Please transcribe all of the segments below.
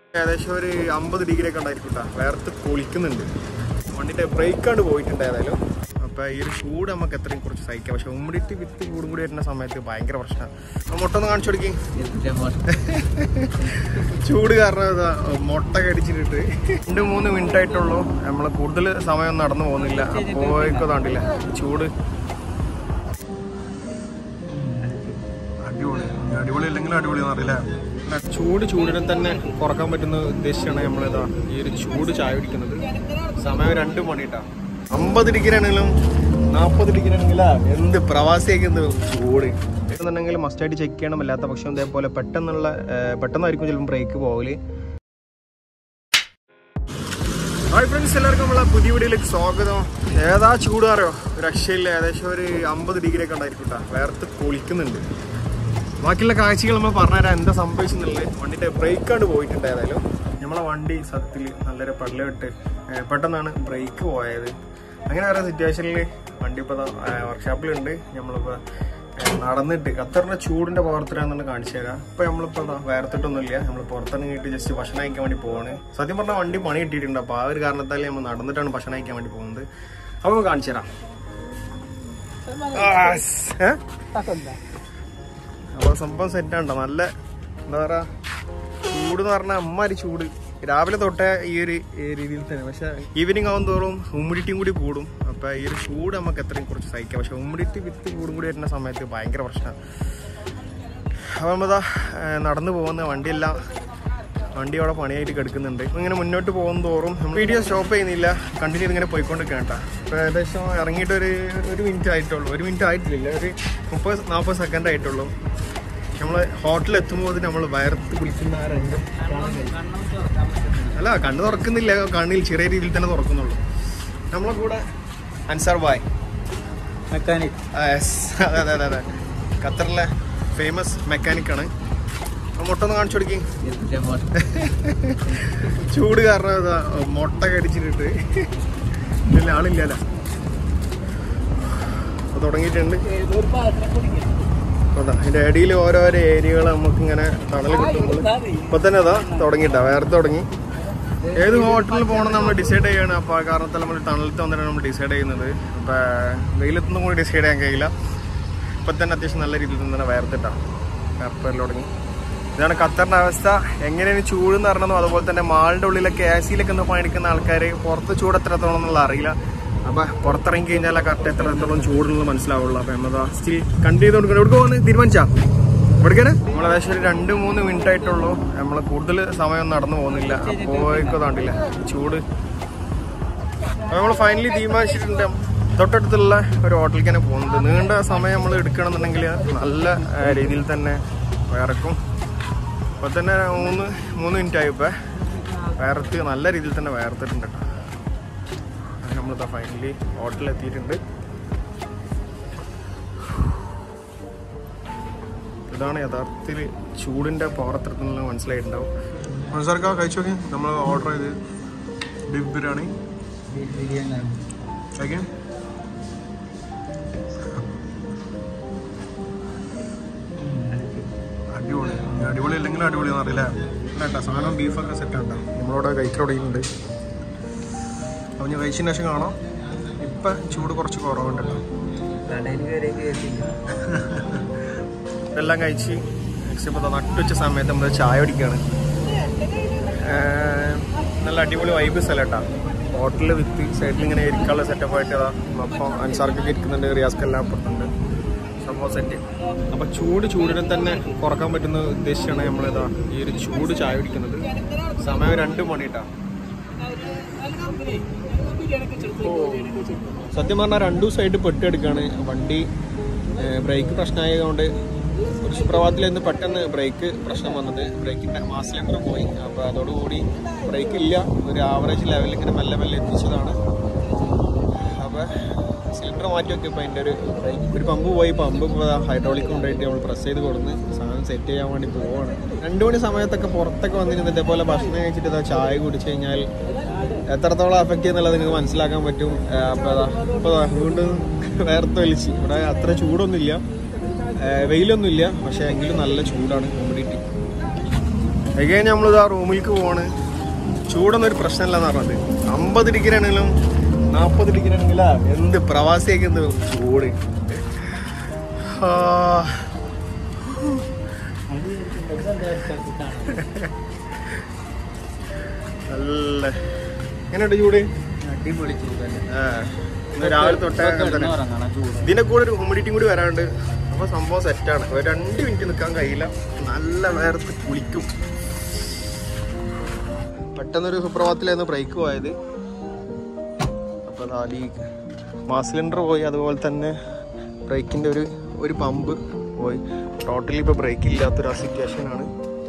ഏകദേശം ഒരു അമ്പത് ഡിഗ്രി ഒക്കെ ഉണ്ടായിരിക്കും കേട്ടോ വേർത്ത് പൊളിക്കുന്നുണ്ട് വണ്ടിന്റെ ബ്രേക്കാണ് പോയിട്ടുണ്ട് ഏതായാലും അപ്പൊ ഈ ഒരു ചൂട് നമുക്ക് എത്രയും കുറച്ച് സഹിക്കാം പക്ഷെ ഉമ്മടിട്ട് വിത്ത് ചൂടും കൂടി വരുന്ന സമയത്ത് ഭയങ്കര പ്രശ്നമാണ് മുട്ടൊന്ന് കാണിച്ചു കൊടുക്കി ചൂട് കാരണം ഇതാ മുട്ട കടിച്ചിട്ട് രണ്ട് മൂന്ന് മിനിറ്റ് ആയിട്ടുള്ളൂ നമ്മൾ കൂടുതൽ സമയം നടന്നു പോകുന്നില്ല പോയിക്കോ താണ്ടില്ല ചൂട് അടിപൊളി അടിപൊളി അല്ലെങ്കിൽ അടിപൊളി അറിയില്ല ചൂട് ചൂടിനെ തന്നെ കുറക്കാൻ പറ്റുന്ന ഉദ്ദേശിച്ചാണ് നമ്മളിതാ ഈ ഒരു ചൂട് ചായ കുടിക്കുന്നത് സമയം രണ്ട് മണിട്ടാ അമ്പത് ഡിഗ്രി ആണെങ്കിലും നാൽപ്പത് ഡിഗ്രി ആണെങ്കിലാ എന്ത് പ്രവാസിയൊക്കെ എന്ത് ചൂട് എന്നുണ്ടെങ്കിൽ മസ്റ്റായിട്ട് ചെക്ക് ചെയ്യണം അല്ലാത്ത പക്ഷം ഇതേപോലെ പെട്ടെന്നുള്ള ഏർ, പെട്ടെന്നായിരിക്കും ചിലപ്പോൾ ബ്രേക്ക് പോകല് ഹായ് ഫ്രണ്ട്സ് എല്ലാവർക്കും നമ്മളെ പുതിയ വീഡിയോയിലേക്ക് സ്വാഗതം ഏതാ ചൂട് അറിയോ രക്ഷയില്ല ഏകദേശം ഒരു അമ്പത് ഡിഗ്രി ഒക്കെ ഉണ്ടായിരിക്കും കേട്ടോ വേർത്ത് പൊളിക്കുന്നുണ്ട് ബാക്കിയുള്ള കാഴ്ചകൾ നമ്മൾ പറഞ്ഞുതരാം എന്താ സംഭവിച്ചെന്നുള്ളത് വണ്ടിന്റെ ബ്രേക്കാണ് പോയിട്ടുണ്ട് ഏതായാലും നമ്മളെ വണ്ടി സത്യത്തിൽ നല്ലൊരു പള്ളിവിട്ട് പെട്ടെന്നാണ് ബ്രേക്ക് പോയത് അങ്ങനെ വേറെ സിറ്റുവേഷനിൽ വണ്ടി ഇപ്പോൾ വർക്ക്ഷോപ്പിലുണ്ട് നമ്മളിപ്പോൾ ഏഹ്, നടന്നിട്ട് ഖത്തറിന്റെ ചൂടിന്റെ പുറത്തിലാണെന്ന് കാണിച്ചു തരാം ഇപ്പൊ നമ്മളിപ്പോ ദാ വേർത്തിട്ടൊന്നുമില്ല നമ്മൾ പുറത്തിറങ്ങിയിട്ട് ജസ്റ്റ് ഭക്ഷണം കഴിക്കാൻ വേണ്ടി പോവാണ് സത്യം പറഞ്ഞാൽ വണ്ടി പണി കിട്ടിയിട്ടുണ്ട് അപ്പൊ ആ ഒരു കാരണത്താൽ നമ്മൾ നടന്നിട്ടാണ് ഭക്ഷണം കഴിക്കാൻ വേണ്ടി പോകുന്നത് അപ്പൊ നമുക്ക് കാണിച്ചു തരാം ആസ്. ഏ? അപ്പൊ സംഭവം സെറ്റ് ആണ്ടോ നല്ല എന്താ പറയാ ചൂട് എന്ന് പറഞ്ഞാൽ അമ്മാരി ചൂട് രാവിലെ തൊട്ടേ ഈ ഒരു ഏ, രീതിയിൽ തന്നെ പക്ഷെ ഈവനിങ് ആവും തോറും ഹ്യൂമിഡിറ്റിയും കൂടി കൂടും അപ്പൊ ഈ ഒരു ചൂട് നമുക്ക് എത്രയും കുറച്ച് സഹിക്കാം പക്ഷെ ഹ്യൂമിഡിറ്റി വിത്ത് ചൂടും കൂടി വരുന്ന സമയത്ത് ഭയങ്കര പ്രശ്നമാണ് അപ്പൊ നമ്മതാ നടന്നു പോകുന്ന വണ്ടിയെല്ലാം വണ്ടി അവിടെ പണിയായിട്ട് കിടക്കുന്നുണ്ട് അപ്പൊ ഇങ്ങനെ മുന്നോട്ട് പോകുന്ന തോറും നമ്മൾ വീഡിയോ സ്റ്റോപ്പ് ചെയ്യുന്നില്ല കണ്ടിന്യൂ ഇങ്ങനെ പോയിക്കൊണ്ടിരിക്കണം കേട്ടോ ഇപ്പൊ ഏകദേശം ഇറങ്ങിയിട്ട് ഒരു ഒരു മിനിറ്റ് ആയിട്ടുള്ളൂ ഒരു മിനിറ്റ് ആയിട്ടില്ല ഒരു മുപ്പത് നാൽപ്പത് സെക്കൻഡ് ആയിട്ടുള്ളൂ നമ്മൾ ഹോട്ടലിൽ എത്തുമ്പോൾ നമ്മൾ വയർത്ത് കുളിക്കുന്ന ആ രംഗം കാണാൻ കഴിയും. അല്ല കണ്ണ് തുറക്കുന്നില്ല കണ്ണിൽ ചെറിയ രീതിയിൽ തന്നെ തുറക്കുന്നുള്ളൂ നമ്മളെ കൂടെ അൻസാർ ബായ് മെക്കാനിക് ആ, yes. അതെ അതെ അതെ അതെ ഖത്തറിലെ ഫേമസ് മെക്കാനിക്കാണ് മുട്ടൊന്ന് കാണിച്ചു കൊടുക്കി ചൂട് കാരണം ഇതാ മുട്ട കടിച്ചിട്ട് ഇല്ല ആളില്ലല്ലോ അപ്പൊ തുടങ്ങിയിട്ടുണ്ട് അതാ അതിന്റെ അടിയിൽ ഓരോരോ ഏരിയകൾ നമുക്ക് ഇങ്ങനെ തണൽ കിട്ടുമ്പോൾ ഇപ്പൊ തന്നെ അതാ തുടങ്ങിട്ടാ വേറെ തുടങ്ങി ഏത് ഹോട്ടലിൽ പോകണം നമ്മൾ ഡിസൈഡ് ചെയ്യണം അപ്പൊ ആ കാരണത്താൽ നമ്മൾ ടണലത്ത് വന്നിട്ടാണ് നമ്മൾ ഡിസൈഡ് ചെയ്യുന്നത് അപ്പൊ വെയിലത്തൊന്നും കൂടി ഡിസൈഡ് ചെയ്യാൻ കഴിയില്ല ഇപ്പൊ തന്നെ അത്യാവശ്യം നല്ല രീതിയിൽ തന്നെ വേർത്തിട്ടാണ് വേർപ്പെല്ലാം തുടങ്ങി ഇതാണ് ഖത്തറിന്റെ അവസ്ഥ എങ്ങനെയാണ് ചൂട് എന്ന് പറഞ്ഞതും അതുപോലെ തന്നെ മാളിന്റെ ഉള്ളിലൊക്കെ എ സിയിലൊക്കെ ഒന്ന് പണിയെടുക്കുന്ന ആൾക്കാർ പുറത്ത് ചൂട് എത്രത്തോളം എന്നുള്ള അറിയില്ല അപ്പൊ പുറത്തിറങ്ങി കഴിഞ്ഞാൽ കറക്റ്റ് എത്രത്തോളം ചൂടുള്ളത് മനസ്സിലാവുള്ളൂ അപ്പൊ എന്നതാ സ്റ്റിൽ കണ്ടു ചെയ്ത് കൊടുക്കണം എവിടെ പോകുന്നത് തീരുമാനിച്ചാ എവിടേക്കാണ് നമ്മൾ ഏകദേശം ഒരു രണ്ട് മൂന്ന് മിനിറ്റ് ആയിട്ടുള്ളൂ നമ്മൾ കൂടുതൽ സമയം നടന്നു പോകുന്നില്ല പോയിക്കോ താണ്ടില്ല ചൂട് അപ്പൊ നമ്മൾ ഫൈനലി തീരുമാനിച്ചിട്ടുണ്ട് തൊട്ടടുത്തുള്ള ഒരു ഹോട്ടലിലേക്ക് തന്നെ പോകുന്നത് നീണ്ട സമയം നമ്മൾ എടുക്കണമെന്നുണ്ടെങ്കിൽ നല്ല ആ, രീതിയിൽ തന്നെ വേർക്കും ഇപ്പൊ തന്നെ മൂന്ന് മൂന്ന് മിനിറ്റ് ആയി ഇപ്പൊ വേർത്ത് നല്ല രീതിയിൽ തന്നെ വേർത്തിട്ടുണ്ട് കേട്ടോ അങ്ങനെ നമ്മളിതാ ഫൈനലി ഹോട്ടലിൽ എത്തിയിട്ടുണ്ട് ഇതാണ് യഥാർത്ഥത്തിൽ ചൂടിന്റെ പവർ എത്രത്തിൽ മനസ്സിലായിട്ടുണ്ടാവും മനസ്സിലാക്കാം കഴിച്ചു നോക്കി നമ്മൾ ഓർഡർ ചെയ്ത് ബീഫ് ബിരിയാണി കഴിക്കാം അടിപൊളി അടിപൊളി അല്ലെങ്കിൽ അടിപൊളി എന്ന് അറിയില്ല കേട്ടോ സാധനം ബീഫൊക്കെ സെറ്റ് ഉണ്ടോ നമ്മളവിടെ കഴിക്കലോടെയുണ്ട് അപ്പോൾ ഞാൻ കഴിച്ചതിന് ശേഷം കാണാം ഇപ്പം ചൂട് കുറച്ച് കുറവുണ്ടല്ലോ ഇതെല്ലാം കഴിച്ച് നെക്സ്റ്റ് ഇപ്പോൾ നട്ടുവച്ച സമയത്ത് നമ്മൾ ചായ കുടിക്കുകയാണ് ഏർ നല്ല അടിപൊളി വൈബ് സ്ഥലം ഹോട്ടലിൽ വിത്ത് സൈഡിൽ ഇങ്ങനെ ഇരിക്കാനുള്ള സെറ്റപ്പ് ആയിട്ട് അതാ അപ്പോൾ അൻസാർക്കൊക്കെ ഇരിക്കുന്നുണ്ട് റിയാസ്ക്കെല്ലാം അപ്പുറത്തുണ്ട് സംഭവം സെറ്റ് അപ്പോൾ ചൂട് ചൂടിനെ തന്നെ കുറക്കാൻ പറ്റുന്ന ഉദ്ദേശിച്ചാണ് നമ്മളിതാ ഈ ഒരു ചൂട് ചായ കുടിക്കുന്നത് സമയം രണ്ട് മണിട്ടാ സത്യം പറഞ്ഞാൽ രണ്ടു ദിവസമായിട്ട് പെട്ടെടുക്കാണ് വണ്ടി ബ്രേക്ക് പ്രശ്നമായതുകൊണ്ട് ഒരു സുപ്രഭാതത്തിൽ ഇന്ന് പെട്ടെന്ന് ബ്രേക്ക് പ്രശ്നം വന്നത് ബ്രേക്കിന്റെ മാസ് സിലിണ്ടർ പോയി അപ്പോൾ അതോടുകൂടി ബ്രേക്ക് ഇല്ല ഒരു ആവറേജ് ലെവലിൽ ഇങ്ങനെ മെല്ലെ മെല്ലെ എത്തിച്ചതാണ് അപ്പോൾ സിലിണ്ടർ മാറ്റി നോക്കിയപ്പോൾ അതിൻ്റെ ഒരു ബ്രേക്ക് ഒരു പമ്പ് പോയി പമ്പ് ഹൈഡ്രോളിക് കൊണ്ടുപോയിട്ട് നമ്മൾ പ്രസ് ചെയ്ത് കൊടുന്ന് സാധനം സെറ്റ് ചെയ്യാൻ വേണ്ടി പോവാണ് രണ്ടു മണി സമയത്തൊക്കെ പുറത്തൊക്കെ വന്നിരുന്ന് ഇതേപോലെ ഭക്ഷണം കഴിച്ചിട്ട് ഇതാ ചായ കുടിച്ചു കഴിഞ്ഞാൽ എത്രത്തോളം അഫക്റ്റ് ചെയ്യുന്നുള്ളത് നിങ്ങൾക്ക് മനസ്സിലാക്കാൻ പറ്റും അപ്പോൾ അതാ ഇപ്പോൾ വീണ്ടും വേർത്ത് വലിച്ച് ഇവിടെ അത്ര ചൂടൊന്നുമില്ല ഏഹ് വെയിലൊന്നുമില്ല പക്ഷേ എങ്കിലും നല്ല ചൂടാണ് ഹ്യൂമിഡിറ്റി again നമ്മളിത് ആ റൂമിലേക്ക് പോവാണ് ചൂടൊന്നും ഒരു പ്രശ്നമില്ലെന്ന് പറഞ്ഞത് അമ്പത് ഡിഗ്രി ആണെങ്കിലും നാൽപ്പത് ഡിഗ്രി ആണെങ്കിലാ എന്ത് പ്രവാസിയൊക്കെ എന്ത് ചൂട് ആ, നല്ല എങ്ങനെയുണ്ട് ചൂട് അടിപൊളി ചൂടല്ലേ ആ, ഇന്ന് രാവിലെ തൊട്ടേ അങ്ങനെ തന്നെ. ഉറങ്ങണം ചൂട് ഇതിന്റെ കൂടെ ഒരു ഹ്യൂമിഡിറ്റിയും കൂടി വരാണ്ട് അപ്പൊ സംഭവം സെറ്റാണ് ഒരു രണ്ട് മിനിറ്റ് നിൽക്കാൻ കഴിയില്ല നല്ല വേർത്ത് കുളിക്കും പെട്ടെന്നൊരു സുപ്രഭാതത്തിലായിരുന്നു ബ്രേക്ക് പോയത് അപ്പൊ നാല് മാസ് സിലിണ്ടർ പോയി അതുപോലെ തന്നെ ബ്രേക്കിന്റെ ഒരു ഒരു പമ്പ് പോയി ടോട്ടലി ഇപ്പൊ ബ്രേക്ക് ഇല്ലാത്തൊരു സിറ്റുവേഷൻ ആണ്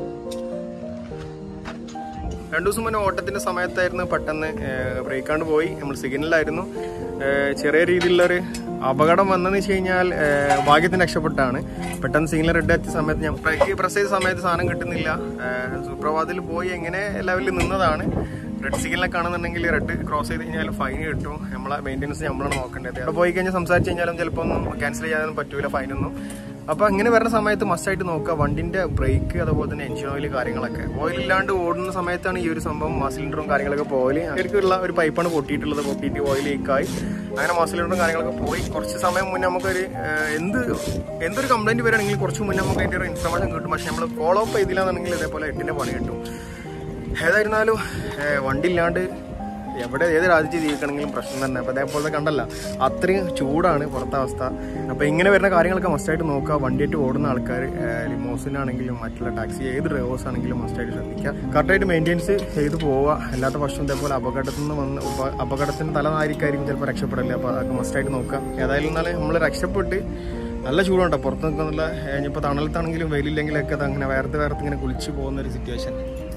രണ്ടു ദിവസം മുന്നേ ഓട്ടത്തിന്റെ സമയത്തായിരുന്നു പെട്ടെന്ന് ബ്രേക്കാണ്ട് പോയി നമ്മൾ സിഗ്നലായിരുന്നു ഏഹ് ചെറിയ രീതിയിലുള്ളൊരു അപകടം വന്നെന്ന് വെച്ച് കഴിഞ്ഞാൽ ഏഹ് ഭാഗ്യത്തിന് രക്ഷപ്പെട്ടാണ് പെട്ടെന്ന് സിഗ്നൽ റെഡ് എത്തിയ സമയത്ത് ഞാൻ ബ്രേക്ക് പ്രസ് ചെയ്ത സമയത്ത് സാധനം കിട്ടുന്നില്ല ഏഹ് സുപ്രഭാതത്തിൽ പോയി എങ്ങനെ ലെവലിൽ നിന്നതാണ് റെഡ് സിഗ്നലൊക്കെ കാണുന്നുണ്ടെങ്കിൽ റെഡ് ക്രോസ് ചെയ്ത് കഴിഞ്ഞാൽ ഫൈൻ കിട്ടും നമ്മളെ മെയിൻ്റെനൻസ് നമ്മളാണ് നോക്കേണ്ടത് അവിടെ പോയി കഴിഞ്ഞാൽ സംസാരിച്ച് കഴിഞ്ഞാലും ചിലപ്പോൾ ഒന്നും ക്യാൻസൽ ചെയ്യാനൊന്നും പറ്റൂല ഫൈനൊന്നും അപ്പൊ അങ്ങനെ വരുന്ന സമയത്ത് മസ്റ്റായിട്ട് നോക്കുക വണ്ടിന്റെ ബ്രേക്ക് അതുപോലെ തന്നെ എഞ്ചിൻ ഓയിൽ കാര്യങ്ങളൊക്കെ ഓയിൽ ഇല്ലാണ്ട് ഓടുന്ന സമയത്താണ് ഈ ഒരു സംഭവം മാസിലിൻഡറും കാര്യങ്ങളൊക്കെ പോകല് അവർക്കുള്ള ഒരു പൈപ്പാണ് പൊട്ടിയിട്ടുള്ളത് പൊട്ടിയിട്ട് ഓയിൽ ലീക്കായി അങ്ങനെ മാസിലിൻഡറും കാര്യങ്ങളൊക്കെ പോയി കുറച്ച് സമയം മുന്നേ നമുക്കൊരു ഏഹ്, എന്ത് എന്തൊരു കംപ്ലൈന്റ് വരികയാണെങ്കിൽ കുറച്ച് മുന്നേ നമുക്ക് അതിന്റെ ഒരു ഇൻഫർമേഷൻ കിട്ടും പക്ഷെ നമ്മൾ ഫോളോ അപ്പ് ചെയ്തില്ലാന്നുണ്ടെങ്കിൽ ഇതേപോലെ എട്ടിന്റെ പണി കിട്ടും ഏതായിരുന്നാലും ഏഹ്, വണ്ടി ഇല്ലാണ്ട് എവിടെ ഏത് രാജ്യത്ത് ജീവിക്കണമെങ്കിലും പ്രശ്നം തന്നെ അപ്പൊ അതേപോലെ കണ്ടല്ല അത്രയും ചൂടാണ് പുറത്തെ അവസ്ഥ അപ്പൊ ഇങ്ങനെ വരുന്ന കാര്യങ്ങളൊക്കെ മസ്റ്റായിട്ട് നോക്കുക വണ്ടിയായിട്ട് ഓടുന്ന ആൾക്കാർ ലിമോസിനാണെങ്കിലും മറ്റുള്ള ടാക്സി ഏത് ഡ്രൈവേഴ്സ് ആണെങ്കിലും മസ്റ്റായിട്ട് ശ്രദ്ധിക്കുക കറക്റ്റായിട്ട് മെയിൻറ്റെയിൻസ് ചെയ്ത് പോവുക അല്ലാത്ത പക്ഷം ഇതേപോലെ അപകടത്തിൽ നിന്ന് വന്ന് ഉപ- അപകടത്തിന് തലനായിരിക്കായിരിക്കും ചിലപ്പോൾ രക്ഷപ്പെടില്ല അപ്പൊ അതൊക്കെ മസ്റ്റായിട്ട് നോക്കുക ഏതായാലും എന്നാലും നമ്മൾ രക്ഷപ്പെട്ട് നല്ല ചൂടുണ്ടോ പുറത്ത് നിൽക്കുന്നുള്ള ഇനിയിപ്പോൾ തണലത്താണെങ്കിലും വെയിലില്ലെങ്കിലൊക്കെ അത് അങ്ങനെ വേർത്ത് വേർത്ത് ഇങ്ങനെ കുളിച്ച് പോകുന്ന ഒരു സിറ്റുവേഷൻ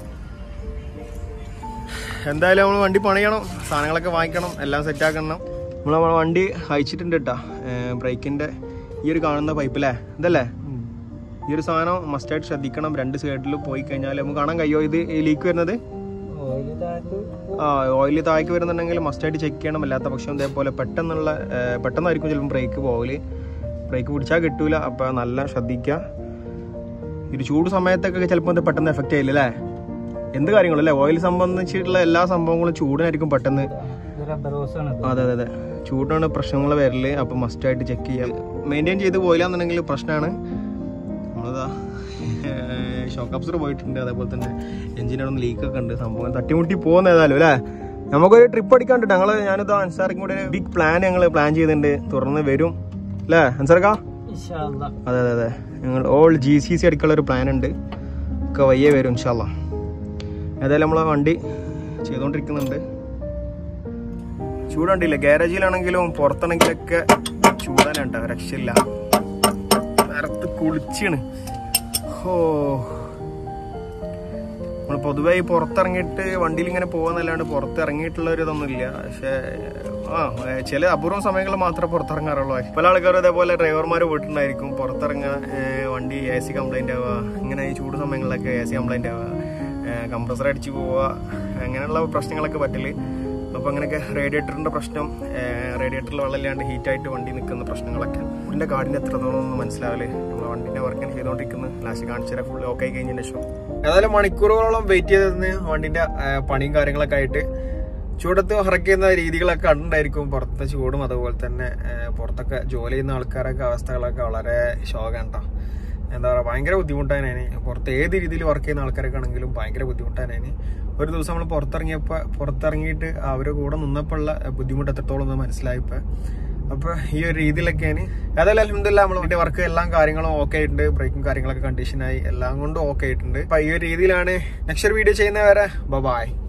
എന്തായാലും നമ്മൾ വണ്ടി പണിയണം സാധനങ്ങളൊക്കെ വാങ്ങിക്കണം എല്ലാം സെറ്റ് ആക്കണം നമ്മൾ നമ്മളെ വണ്ടി അയച്ചിട്ടുണ്ട് കേട്ടാ ബ്രേക്കിന്റെ ഈ ഒരു കാണുന്ന പൈപ്പില്ലേ ഇതല്ലേ ഈ ഒരു സാധനം മസ്റ്റായിട്ട് ശ്രദ്ധിക്കണം രണ്ട് സൈഡിൽ പോയി കഴിഞ്ഞാൽ നമുക്ക് കാണാൻ കഴിയോ ഇത് ലീക്ക് വരുന്നത് ഓയിൽ താഴത്ത് ആ ഓയിൽ താഴേക്ക് വരുന്നുണ്ടെങ്കിൽ മസ്റ്റായിട്ട് ചെക്ക് ചെയ്യണം അല്ലാത്ത പക്ഷം ഇതേപോലെ പെട്ടെന്നുള്ള ഏ, പെട്ടെന്നായിരിക്കും ചിലപ്പോൾ ബ്രേക്ക് പോകല് ബ്രേക്ക് പിടിച്ചാൽ കിട്ടൂല അപ്പം നല്ല ശ്രദ്ധിക്കുക ഈ ഒരു ചൂട് സമയത്തൊക്കെ ചിലപ്പോൾ ഇത് പെട്ടെന്ന് എഫക്റ്റ് ചെയ്യില്ല അല്ലേ എന്ത് കാര്യങ്ങളും അല്ലേ ഓയിൽ സംബന്ധിച്ചിട്ടുള്ള എല്ലാ സംഭവങ്ങളും ചൂടിനായിരിക്കും പെട്ടെന്ന് ഇത് റബ്ബർ ഹോസ് ആണ് അതെ അതെ അതെ ചൂടാണ് പ്രശ്നങ്ങൾ വരല് അപ്പം മസ്റ്റായിട്ട് ചെക്ക് ചെയ്യാം മെയിൻറ്റെയിൻ ചെയ്ത് പോയില്ലാന്നുണ്ടെങ്കിൽ പ്രശ്നമാണ് നമ്മളിതാ ഷോക്ക് അബ്സർ പോയിട്ടുണ്ട് അതേപോലെ തന്നെ എഞ്ചിനൊന്നും ലീക്കൊക്കെ ഉണ്ട് സംഭവം തട്ടിമുട്ടി പോകുന്ന ഏതായാലും അല്ലേ നമുക്കൊരു ട്രിപ്പ് അടിക്കാണ്ട് ഞങ്ങൾ ഞാനിത് അൻസാർക്കും കൂടെ ഒരു ബിഗ് പ്ലാൻ ഞങ്ങൾ പ്ലാൻ ചെയ്തിട്ടുണ്ട് തുറന്ന് വരും അല്ലേ അൻസാർക്കാ ഇൻഷാല്ലാ അതെ അതെ അതെ ഞങ്ങൾ ഓൾ ജി സി സി അടിക്കാനുള്ള ഒരു പ്ലാൻ ഉണ്ട് ഒക്കെ വയ്യേ വരും ഇൻഷാല്ല ഏതായാലും നമ്മളെ വണ്ടി ചെയ്തുകൊണ്ടിരിക്കുന്നുണ്ട് ചൂടുണ്ടില്ല ഗ്യാരേജിലാണെങ്കിലും പുറത്താണെങ്കിലൊക്കെ ചൂടാനുണ്ട് രക്ഷയില്ല നേരത്ത് കുളിച്ചാണ് ഓ നമ്മൾ പൊതുവെ ഈ പുറത്തിറങ്ങിയിട്ട് വണ്ടിയിൽ ഇങ്ങനെ പോകുന്നല്ലാണ്ട് പുറത്തിറങ്ങിയിട്ടുള്ള ഒരു ഇതൊന്നും ഇല്ല പക്ഷേ ആ ഏ, ചില അപൂർവം സമയങ്ങളിൽ മാത്രമേ പുറത്തിറങ്ങാറുള്ളൂ പല ആൾക്കാരും അതേപോലെ ഡ്രൈവർമാർ വീട്ടിലുണ്ടായിരിക്കും പുറത്തിറങ്ങുക ഏ, വണ്ടി എ സി കംപ്ലൈന്റ് ആവുക ഇങ്ങനെ ഈ ചൂട് സമയങ്ങളിലൊക്കെ എ സി കംപ്ലൈന്റ് ആവുക കംപ്രസർ അടിച്ച് പോവുക അങ്ങനെയുള്ള പ്രശ്നങ്ങളൊക്കെ പറ്റല് അപ്പോൾ അങ്ങനെയൊക്കെ റേഡിയേറ്ററിന്റെ പ്രശ്നം റേഡിയേറ്ററിൽ വെള്ളമില്ലാണ്ട് ഹീറ്റായിട്ട് വണ്ടി നിൽക്കുന്ന പ്രശ്നങ്ങളൊക്കെ ഇതിന്റെ കാർഡിന് എത്രത്തോളം ഒന്ന് മനസ്സിലാവില്ലേ നമ്മൾ വണ്ടിന്റെ വർക്ക് ചെയ്തുകൊണ്ടിരിക്കുന്നത് ലാസ്റ്റ് കാണിച്ചാൽ ഫുൾ ഓക്കെ കഴിഞ്ഞതിന് ശേഷം ഏതായാലും മണിക്കൂറുകളോളം വെയിറ്റ് ചെയ്തിരുന്ന് വണ്ടിന്റെ ആ, പണിയും കാര്യങ്ങളൊക്കെ ആയിട്ട് ചൂടത്ത് ഹറക്കുന്ന രീതികളൊക്കെ കണ്ടിട്ടുണ്ടായിരിക്കും പുറത്തെ ചൂടും അതുപോലെ തന്നെ ആ, പുറത്തൊക്കെ ജോലി ചെയ്യുന്ന ആൾക്കാരൊക്കെ അവസ്ഥകളൊക്കെ വളരെ ശോകം കേട്ടോ എന്താ പറയുക ഭയങ്കര ബുദ്ധിമുട്ടാണ് പുറത്ത് ഏത് രീതിയിൽ വർക്ക് ചെയ്യുന്ന ആൾക്കാരൊക്കെ ആണെങ്കിലും ഭയങ്കര ബുദ്ധിമുട്ടാണ് ഒരു ദിവസം നമ്മൾ പുറത്തിറങ്ങിയപ്പോൾ പുറത്തിറങ്ങിയിട്ട് അവരുടെ കൂടെ നിന്നപ്പോൾ ഉള്ള ബുദ്ധിമുട്ട് എത്രത്തോളം എന്ന് മനസ്സിലായപ്പോൾ അപ്പൊ ഈ ഒരു രീതിയിലൊക്കെയാണ് ഏതായാലും അലഹമില്ല നമ്മൾ ഇതിന്റെ വർക്ക് എല്ലാം കാര്യങ്ങളും ഓക്കെ ആയിട്ടുണ്ട് ബ്രേക്കും കാര്യങ്ങളൊക്കെ കണ്ടീഷനായി എല്ലാം കൊണ്ടും ഓക്കെ ആയിട്ടുണ്ട് അപ്പൊ ഈ ഒരു രീതിയിലാണ് നെക്സ്റ്റ് വീഡിയോ ചെയ്യുന്നവരെ ബൈ